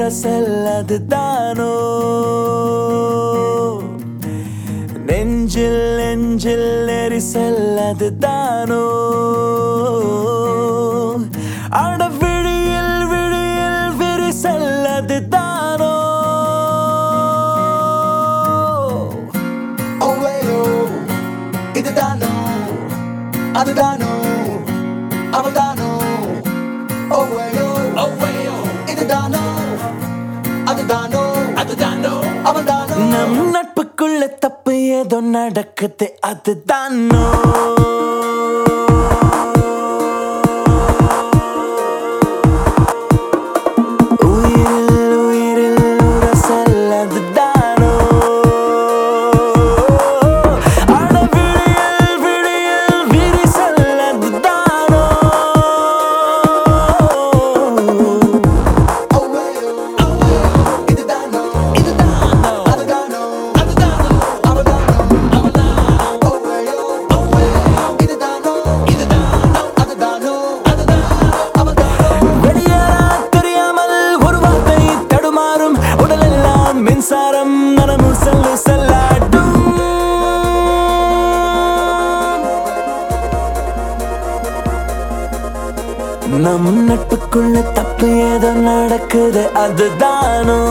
உரசல் அதுதானோ நெஞ்சில் நெஞ்சில் எரிசல் அதுதானோ அட விழியில் விழியில் விரிசல் அதுதானோ ஓவேயோ இதுதானோ அதுதானோ அவள்தானோ ஓவேயோ ஓவேயோ இதுதானோ அதுதானோ அதுதானோ அவள்தானோ நம் நட்புக்குள்ள தப்பு ஏதோ நடக்குது அதுதானோ உயிரில் உயிரில் உரசல் அதுதானோ அட விழியில் விழியில் விரிசல் அதுதானோ ஓவேயோ இதுதானோ இதுதானோ அதுதானோ அதுதானோ அவள்தானோ அவள்தானோ ஓவேயோ ஓவேயோ இதுதானோ இதுதானோ அதுதானோ அதுதானோ அவள்தானோ வெளியேறா தெரியாமல் ஒரு வார்த்தை தடுமாறும் உடலெல்லாம் மின்சாரம் நனமும் செல்லு செல்லாட்டும் நம் நட்புக்குள்ள தப்பு ஏதோ நடக்குது அதுதானோ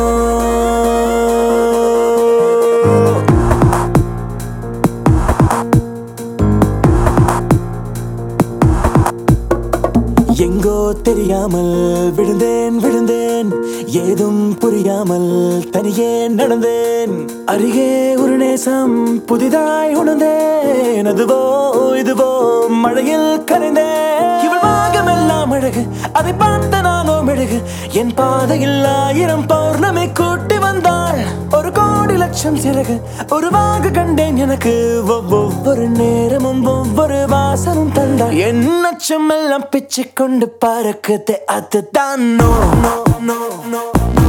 எங்கோ தெரியாமல் விழுந்தேன் விழுந்தேன் ஏதும் புரியாமல் தனியே நடந்தேன் அருகே ஒரு நேசம் புதிதாய் உணர்ந்தேன் அதுவோ இதுவோ மழையில் கரைந்தேன் இவள் பாகமெல்லாம் அழகு அதை பார்த்த நானோ மெழுகு என் பாதையில் ஆயிரம் பௌர்ணமி கூட்டி வந்தாள் ஒரு கோடி லட்சம் சிறகு உருவாக கண்டேன் எனக்கு ஒவ்- ஒவ்வொரு நேரமும் ஒவ்வொரு வாசமும் தந்தாள் என் அச்சம் எல்லாம் பிச்சு கொண்டு பறக்குது அதுதான் நோ நோ நோ நோ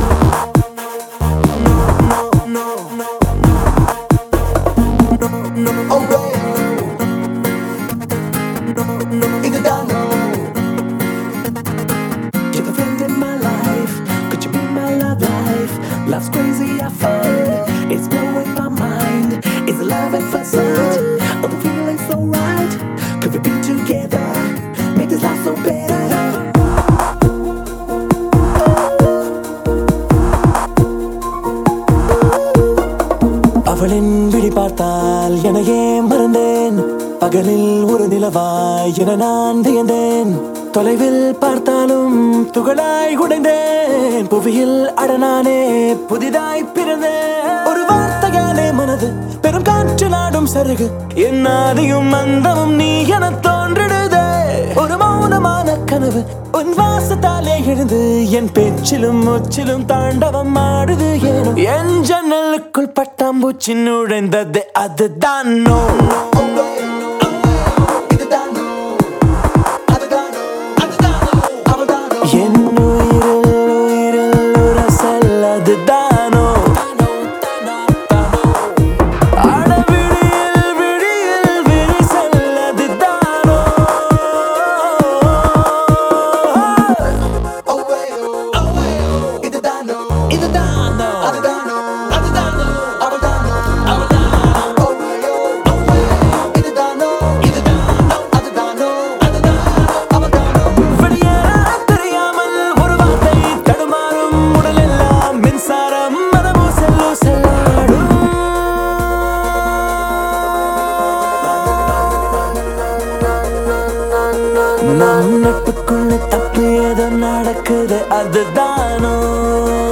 இதுதானோ You're the friend in my life. Could you be my love life? Love's crazy, I find it's blowing my mind. It's love at first sight. Oh, the feeling's so right. Could we be together? Make this life so better. அவளின் விழி பார்த்தால் எனையே மறந்தேன் பகலில் ஒரு நிலவாய் என நான் வியந்தேன் தொலைவில் பார்த்தாலும் துகளாய் உடைந்தேன் புவியில் அடனானே புதிதாய் பிறந்தேன் ஒரு வார்த்தையாலே மனது பெரும் காற்று நாடும் சருகு என் ஆதியும் அந்தமும் நீ என தோன்றிடுதே ஒரு மௌனமான கனவு உன் வாசத்தாலே எழுந்து என் பேச்சிலும் முச்சிலும் தாண்டவம் ஆடுது ஏனோ என் ஜன்னலுக்குள் பட்டாம்பூச்சி நுழைந்தது அதுதான் நோ இதுதானோ அதுதானோ அதுதானோ அவள்தானோ என் உயிரில் உயிரில் உரசல் அதுதானோ அட விழியில் விழியில் விரிசல் அதுதானோ ஓவேயோ இதுதானோ இதுதானோ அதுதானோ அதுதானோ அவள்தானோ அவள்தானோ ஓவேயோ ஓவேயோ இதுதானோ இதுதானோ அதுதானோ அதுதானோ அவள்தானோ வெளியேற தெரியாமல் ஒரு வார்த்தை தடுமாறும் உடலெல்லாம் மின்சாரம் மனமோ செல்லோ செல்லாடும் நம் நட்புக்குள்ள தப்பு ஏதோ நடக்குது அதுதானோ